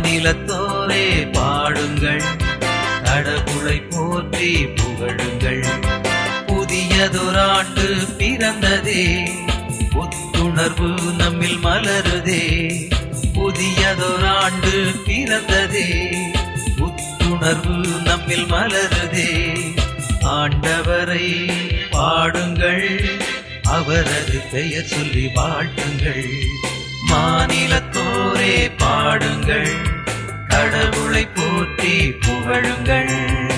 மாநிலத்தோரே பாடுங்கள் கடவுளை போற்றி புகழுங்கள் புதியதொராண்டு பிறந்ததே புத்துணர்வு நம்மில் மலருதே புதியதொராண்டு பிறந்ததே புத்துணர்வு நம்மில் மலருதே ஆண்டவரை பாடுங்கள் அவரது பெயர் சொல்லி வாழ்த்துங்கள் மாநிலத்தோரே பாடுங்கள் கடவுளை போற்றி புகழுங்கள்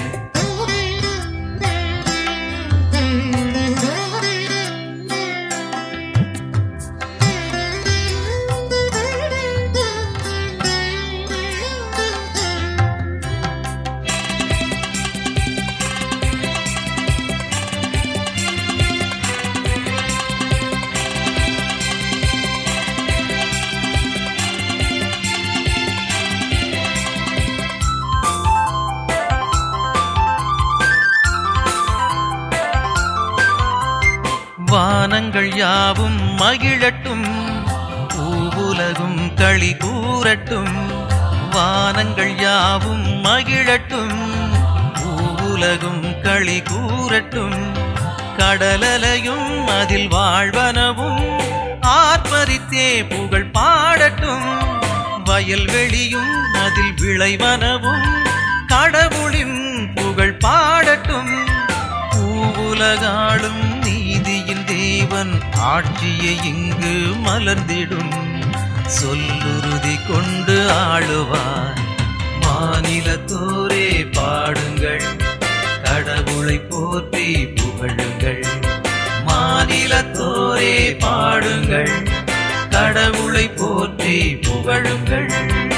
வானங்கள் யாவும் மகிழட்டும் பூவுலகும் களி கூறட்டும் வானங்கள் யாவும் மகிழட்டும் பூவுலகும் களி கூறட்டும் கடலலையும் அதில் வாழ்வனவும் ஆர்ப்பரித்தே புகழ் பாடட்டும் வயல்வெளியும் அதில் விளைவனவும் கடவுளின் புகழ் பாடட்டும் பூவுலகாளும் நீதியின் தேவன் ஆட்சியை இங்கு மலர்ந்திடும் சொல்லுறுதி கொண்டு ஆளுவார் மாநிலத்தோரே பாடுங்கள் கடவுளை போற்றி புகழுங்கள் மாநிலத்தோரே பாடுங்கள் கடவுளை போற்றி புகழுங்கள்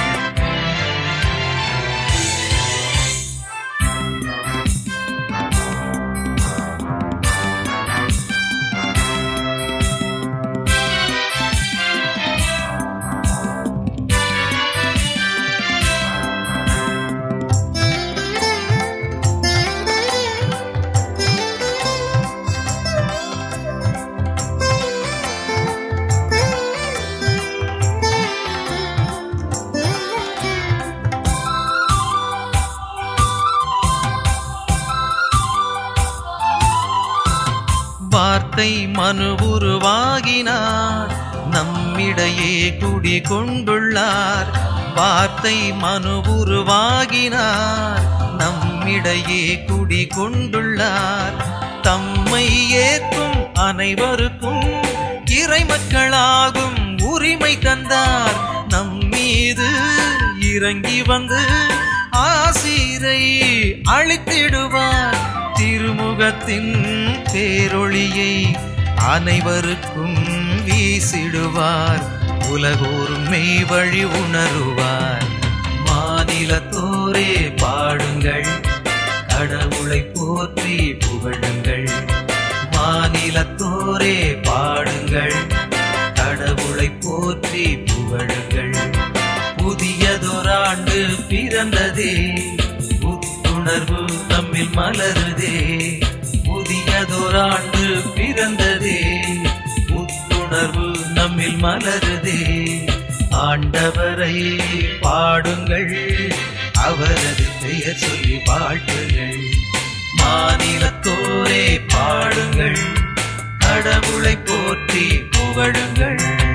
வார்த்தை மனு உருவாகினார் நம்மிடையே குடி கொண்டுள்ளார் வார்த்தை மனு உருவாகினார் நம்மிடையே குடி கொண்டுள்ளார் தம்மை ஏற்கும் அனைவருக்கும் இறை மக்களாகும் உரிமை தந்தார் நம் மீது இறங்கி வந்து ஆசீரை அழித்திடுவார் திருமுகத்தின் பேரொளியை அனைவருக்கும் வீசிடுவார் உலகோரும் மெய் வழி உணருவார் மாநிலத்தோரே பாடுங்கள் கடவுளை போற்றி புகழுங்கள் மாநிலத்தோரே பாடுங்கள் கடவுளை போற்றி புகழுங்கள் புதியதொராண்டு பிறந்ததே புத்துணர்வு நம்மில் மலருதே புதியதொராண்டு பிறந்ததே புத்துணர்வு நம்மில் மலருதே ஆண்டவரை பாடுங்கள் அவரது பெயர் சொல்லி வாழ்த்துங்கள் மாநிலத்தோரே பாடுங்கள் கடவுளை போற்றி புகழுங்கள்